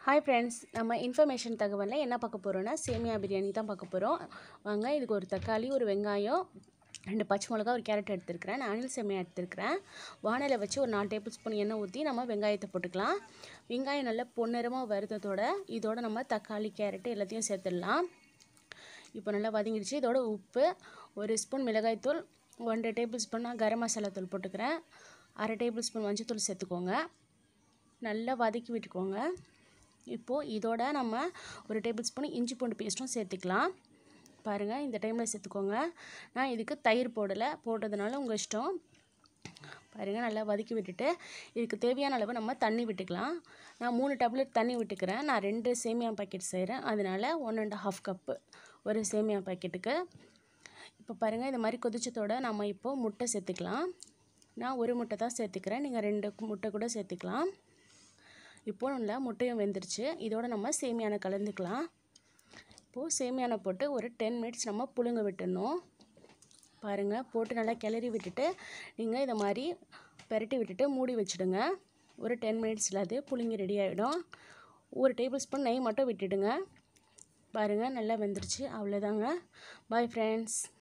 hi friends நம்ம information தகவலில் என்ன பார்க்க போகிறோன்னா சேமியா பிரியாணி தான் பார்க்க போகிறோம் வாங்க இதுக்கு ஒரு தக்காளி ஒரு வெங்காயம் ரெண்டு பச்சை மிளகா ஒரு கேரட் எடுத்துருக்கிறேன் நான் அணில் சேமியா எடுத்துருக்கிறேன் வானலை வச்சு ஒரு நாலு டேபிள் ஸ்பூன் எண்ணெய் ஊற்றி நம்ம வெங்காயத்தை போட்டுக்கலாம் வெங்காயம் நல்லா பொன்னிறமாக வருத்தத்தோட இதோட நம்ம தக்காளி கேரட் எல்லாத்தையும் சேர்த்துடலாம் இப்போ நல்லா வதங்கிடுச்சு இதோட உப்பு ஒரு ஸ்பூன் மிளகாய்த்தூள் ஒன்றரை டேபிள் ஸ்பூன் நான் கரம் மசாலா தூள் போட்டுக்கிறேன் அரை டேபிள் ஸ்பூன் மஞ்சத்தூள் சேர்த்துக்கோங்க நல்லா வதக்கி விட்டுக்கோங்க இப்போது இதோட நம்ம ஒரு டேபிள் ஸ்பூன் இஞ்சி பூண்டு பேஸ்ட்டும் சேர்த்துக்கலாம் பாருங்கள் இந்த டைமில் சேர்த்துக்கோங்க நான் இதுக்கு தயிர் போடலை போட்டதுனால உங்கள் இஷ்டம் பாருங்கள் நல்லா வதக்கி விட்டுட்டு இதுக்கு தேவையான அளவு நம்ம தண்ணி விட்டுக்கலாம் நான் மூணு டப்லெட் தண்ணி விட்டுக்கிறேன் நான் ரெண்டு சேமியா பாக்கெட் செய்கிறேன் அதனால் ஒன் அண்ட் ஹாஃப் கப்பு ஒரு சேமியா பாக்கெட்டுக்கு இப்போ பாருங்கள் இந்த மாதிரி கொதிச்சதோட நம்ம இப்போது முட்டை சேர்த்துக்கலாம் நான் ஒரு முட்டை தான் சேர்த்துக்கிறேன் நீங்கள் ரெண்டு முட்டை கூட சேர்த்துக்கலாம் இப்போது நல்லா முட்டையும் வெந்துருச்சு இதோட நம்ம சேமியானை கலந்துக்கலாம் இப்போது சேமியானை போட்டு ஒரு டென் மினிட்ஸ் நம்ம புழுங்க விட்டுடணும் பாருங்கள் போட்டு நல்லா கிளறி விட்டுட்டு நீங்கள் இதை மாதிரி பெரட்டி விட்டுட்டு மூடி வச்சுடுங்க ஒரு டென் மினிட்ஸில் அது புழுங்கி ரெடி ஆகிடும் ஒரு டேபிள் ஸ்பூன் நெய் மட்டும் விட்டுடுங்க பாருங்கள் நல்லா வெந்துருச்சு அவ்வளோதாங்க பாய் ஃப்ரெண்ட்ஸ்